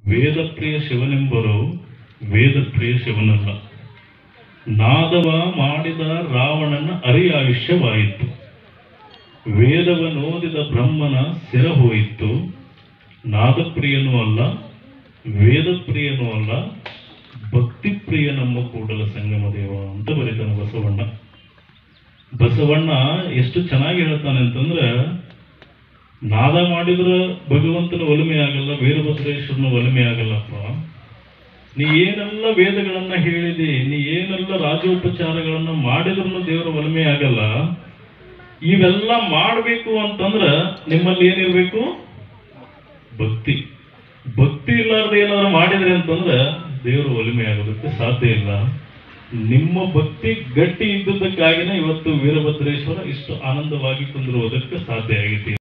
ವೇದಪ್ರಿಯ ಶಿವನೆಂಬರು ವೇದಪ್ರಿಯ ಶಿವನಲ್ಲ ನಾದವ ಮಾಡಿದ ರಾವಣನ ಅರಿಯಾಯುಷ್ಯವಾಯಿತು ವೇದವನೋದಿದ ಬ್ರಹ್ಮನ ಸಿರ ಹೋಯಿತು ನಾದಪ್ರಿಯನೂ ಅಲ್ಲ ವೇದಪ್ರಿಯನೂ ಅಲ್ಲ ಭಕ್ತಿಪ್ರಿಯ ನಮ್ಮ ಕೂಡಲ ಸಂಗಮ ದೇವ ಅಂತ ಬರೀತಾನೆ ಬಸವಣ್ಣ ಬಸವಣ್ಣ ಎಷ್ಟು ಚೆನ್ನಾಗಿ ಹೇಳ್ತಾನೆ ಅಂತಂದ್ರೆ ನಾದ ಮಾಡಿದ್ರೆ ಭಗವಂತನ ಒಲಿಮೆ ಆಗಲ್ಲ ವೀರಭದ್ರೇಶ್ವರನ ಒಲಿಮೆ ಆಗಲ್ಲಪ್ಪ ನೀ ಏನೆಲ್ಲ ವೇದಗಳನ್ನ ಹೇಳಿದಿ ನೀ ಏನೆಲ್ಲ ರಾಜೋಪಚಾರಗಳನ್ನ ಮಾಡಿದ್ರು ದೇವರ ಒಲಿಮೆ ಆಗಲ್ಲ ಇವೆಲ್ಲ ಮಾಡಬೇಕು ಅಂತಂದ್ರ ನಿಮ್ಮಲ್ಲಿ ಏನಿರ್ಬೇಕು ಭಕ್ತಿ ಭಕ್ತಿ ಇಲ್ಲಾರ್ದ ಏನಾದ್ರು ಮಾಡಿದ್ರಿ ಅಂತಂದ್ರೆ ದೇವರು ಒಲಿಮೆ ಆಗೋದಕ್ಕೆ ಸಾಧ್ಯ ಇಲ್ಲ ನಿಮ್ಮ ಭಕ್ತಿ ಗಟ್ಟಿ ಇದ್ದುದಕ್ಕಾಗಿನೇ ಇವತ್ತು ವೀರಭದ್ರೇಶ್ವರ ಇಷ್ಟು ಆನಂದವಾಗಿ ಕುಂದಿರುವುದಕ್ಕೆ ಸಾಧ್ಯ ಆಗೈತಿ